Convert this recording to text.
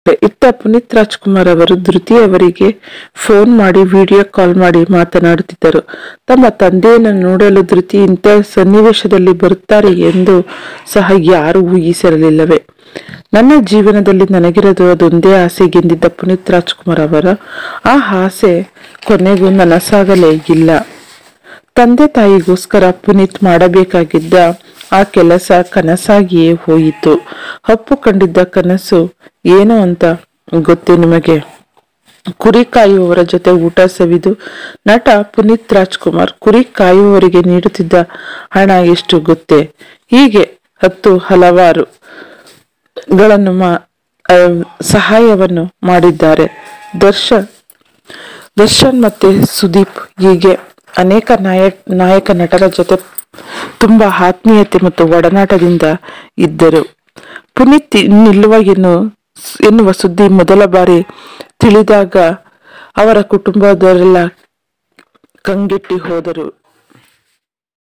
ಇತ್ತ ಪುನೀತ್ ರಾಜ್ಕುಮಾರ್ ಅವರು ಧೃತಿ ಅವರಿಗೆ ಫೋನ್ ಮಾಡಿ ವಿಡಿಯೋ ಕಾಲ್ ಮಾಡಿ ಮಾತನಾಡುತ್ತಿದ್ದರು ತಮ್ಮ ತಂದೆಯನ್ನು ನೋಡಲು ಧೃತಿ ಇಂಥ ಸನ್ನಿವೇಶದಲ್ಲಿ ಬರುತ್ತಾರೆ ಎಂದು ಸಹ ಯಾರು ಊಹಿಸಿರಲಿಲ್ಲವೇ ನನ್ನ ಜೀವನದಲ್ಲಿ ನನಗಿರೋದು ಅದೊಂದೇ ಆಸೆಗೆಂದಿದ್ದ ಪುನೀತ್ ರಾಜ್ಕುಮಾರ್ ಅವರ ಆ ಆಸೆ ಕೊನೆಗೂ ನನಸಾಗಲೇ ಇಲ್ಲ ತಂದೆ ತಾಯಿಗೋಸ್ಕರ ಪುನೀತ್ ಮಾಡಬೇಕಾಗಿದ್ದ ಆ ಕೆಲಸ ಕನಸಾಗಿಯೇ ಹೋಯಿತು ಅಪ್ಪು ಕಂಡಿದ್ದ ಕನಸು ಏನು ಅಂತ ಗೊತ್ತೇ ನಿಮಗೆ ಕುರಿ ಕಾಯುವವರ ಜೊತೆ ಊಟ ಸವಿದು ನಟ ಪುನೀತ್ ರಾಜ್ಕುಮಾರ್ ಕುರಿ ಕಾಯುವವರಿಗೆ ನೀಡುತ್ತಿದ್ದ ಹಣ ಎಷ್ಟು ಗೊತ್ತೇ ಹೀಗೆ ಹತ್ತು ಹಲವಾರು ಗಳನ್ನು ಮಾ- ಆ, ಸಹಾಯವನ್ನು ಮಾಡಿದ್ದಾರೆ ದರ್ಶನ್ ದರ್ಶನ್ ಮತ್ತೆ ಸುದೀಪ್ ಹೀಗೆ ಅನೇಕ ನಾಯಕ ನಾಯಕ ನಟರ ಜೊತೆ ತುಂಬಾ ಆತ್ಮೀಯತೆ ಮತ್ತು ಒಡನಾಟದಿಂದ ಇದ್ದರು ಪುನೀತ್ ನಿಲ್ಲುವ ಎನ್ನು ಎನ್ನುವ ಸುದ್ದಿ ಮೊದಲ ಬಾರಿ ತಿಳಿದಾಗ ಅವರ ಕುಟುಂಬದವರೆಲ್ಲ ಕಂಗೆಟ್ಟಿ ಹೋದರು